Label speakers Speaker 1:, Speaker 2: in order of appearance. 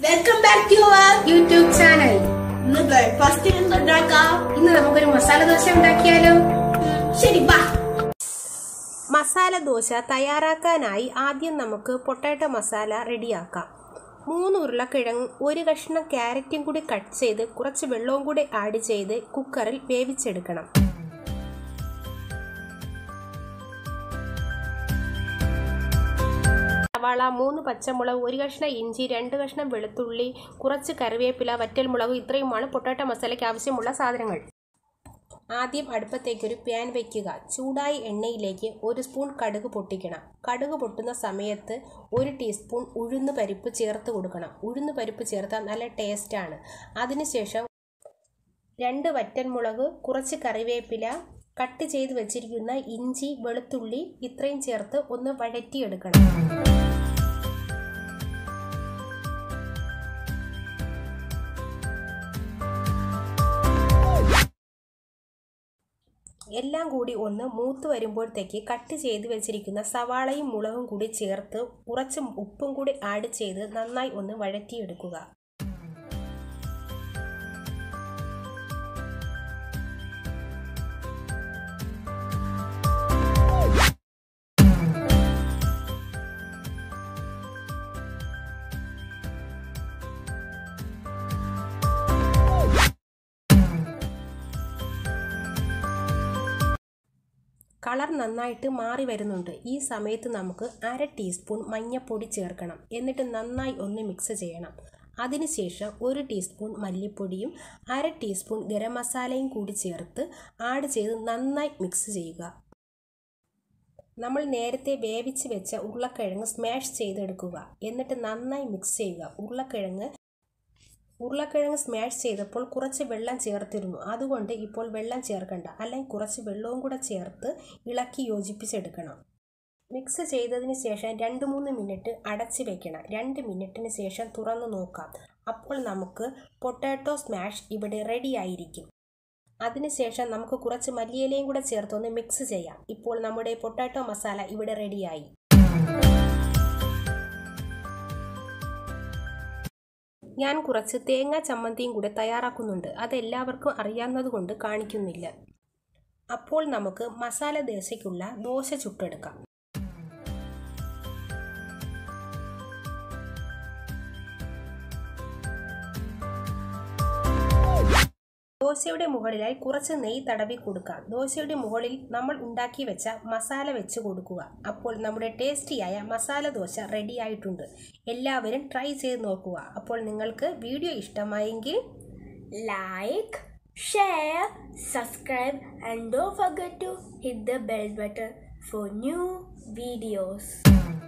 Speaker 1: welcome back to അവർ
Speaker 2: YouTube channel
Speaker 1: ഇന്ന് breakfast എന്തുണ്ടാക്കാം
Speaker 2: ഇന്ന് നമുക്കൊരു മസാല ദോശ ഉണ്ടാക്കിയാലോ
Speaker 1: ശരി ബാ
Speaker 3: മസാല ദോശ തയ്യാറാക്കാനായി ആദ്യം നമുക്ക് പൊട്ടാറ്റോ മസാല റെഡിയാക്കാം മൂന്ന് ഉരുളക്കിഴങ്ങ് ഒരു കഷ്ണം ക്യാരറ്റും കൂടി കട്ട് ചെയ്ത് കുറച്ച് വെള്ളവും കൂടി ആഡ് ചെയ്ത് കുക്കറിൽ വേവിച്ചെടുക്കണം സവാള മൂന്ന് പച്ചമുളക് ഒരു കഷ്ണം ഇഞ്ചി രണ്ട് കഷ്ണം വെളുത്തുള്ളി കുറച്ച് കറിവേപ്പില വറ്റൽമുളക് ഇത്രയുമാണ് പൊട്ടാറ്റോ മസാലയ്ക്ക് ആവശ്യമുള്ള സാധനങ്ങൾ ആദ്യം അടുപ്പത്തേക്ക് ഒരു പാൻ വയ്ക്കുക ചൂടായ എണ്ണയിലേക്ക് ഒരു സ്പൂൺ കടുക് പൊട്ടിക്കണം കടുക് പൊട്ടുന്ന സമയത്ത് ഒരു ടീസ്പൂൺ ഉഴുന്ന് പരിപ്പ് ചേർത്ത് കൊടുക്കണം ഉഴുന്ന് പരിപ്പ് ചേർത്താൽ നല്ല ടേസ്റ്റാണ് അതിനുശേഷം രണ്ട് വറ്റൻമുളക് കുറച്ച് കറിവേപ്പില കട്ട് ചെയ്ത് വെച്ചിരിക്കുന്ന ഇഞ്ചി വെളുത്തുള്ളി ഇത്രയും ചേർത്ത് ഒന്ന് വഴറ്റിയെടുക്കണം എല്ലാം കൂടി ഒന്ന് മൂത്ത് വരുമ്പോഴത്തേക്ക് കട്ട് ചെയ്ത് വെച്ചിരിക്കുന്ന സവാളയും മുളകും കൂടി ചേർത്ത് കുറച്ച് ഉപ്പും കൂടി ആഡ് ചെയ്ത് നന്നായി ഒന്ന് വഴറ്റിയെടുക്കുക കളർ നന്നായിട്ട് മാറി വരുന്നുണ്ട് ഈ സമയത്ത് നമുക്ക് അര ടീസ്പൂൺ മഞ്ഞൾപ്പൊടി ചേർക്കണം എന്നിട്ട് നന്നായി ഒന്ന് മിക്സ് ചെയ്യണം അതിനുശേഷം ഒരു ടീസ്പൂൺ മല്ലിപ്പൊടിയും അര ടീസ്പൂൺ ഗരം മസാലയും കൂടി ചേർത്ത് ആഡ് ചെയ്ത് നന്നായി മിക്സ് ചെയ്യുക നമ്മൾ നേരത്തെ വേവിച്ച് വെച്ച ഉരുളക്കിഴങ്ങ് സ്മാഷ് ചെയ്തെടുക്കുക എന്നിട്ട് നന്നായി മിക്സ് ചെയ്യുക ഉരുളക്കിഴങ്ങ് ഉരുളക്കിഴങ്ങ് സ്മാഷ് ചെയ്തപ്പോൾ കുറച്ച് വെള്ളം ചേർത്തിരുന്നു അതുകൊണ്ട് ഇപ്പോൾ വെള്ളം ചേർക്കണ്ട അല്ലെങ്കിൽ കുറച്ച് വെള്ളവും കൂടെ ചേർത്ത് ഇളക്കി യോജിപ്പിച്ചെടുക്കണം മിക്സ് ചെയ്തതിന് ശേഷം രണ്ട് മൂന്ന് മിനിറ്റ് അടച്ച് വെക്കണം രണ്ട് മിനിറ്റിന് ശേഷം തുറന്നു നോക്കാം അപ്പോൾ നമുക്ക് പൊട്ടാറ്റോ സ്മാഷ് ഇവിടെ റെഡി ആയിരിക്കും അതിനുശേഷം നമുക്ക് കുറച്ച് മല്ലിയിലയും കൂടെ ചേർത്തൊന്ന് മിക്സ് ചെയ്യാം ഇപ്പോൾ നമ്മുടെ പൊട്ടാറ്റോ മസാല ഇവിടെ റെഡിയായി ഞാൻ കുറച്ച് തേങ്ങ ചമ്മന്തിയും കൂടെ തയ്യാറാക്കുന്നുണ്ട് അതെല്ലാവർക്കും അറിയാവുന്നത് കാണിക്കുന്നില്ല അപ്പോൾ നമുക്ക് മസാല ദോശയ്ക്കുള്ള ദോശ ചുട്ടെടുക്കാം ദോശയുടെ മുകളിലായി കുറച്ച് നെയ്യ് തടവി കൊടുക്കാം ദോശയുടെ മുകളിൽ നമ്മൾ ഉണ്ടാക്കി വെച്ച മസാല വെച്ച് കൊടുക്കുക അപ്പോൾ നമ്മുടെ ടേസ്റ്റിയായ മസാല ദോശ റെഡി ആയിട്ടുണ്ട് എല്ലാവരും ട്രൈ ചെയ്ത് നോക്കുക അപ്പോൾ നിങ്ങൾക്ക് വീഡിയോ ഇഷ്ടമായെങ്കിൽ
Speaker 1: like share subscribe and don't forget to hit the bell button for new videos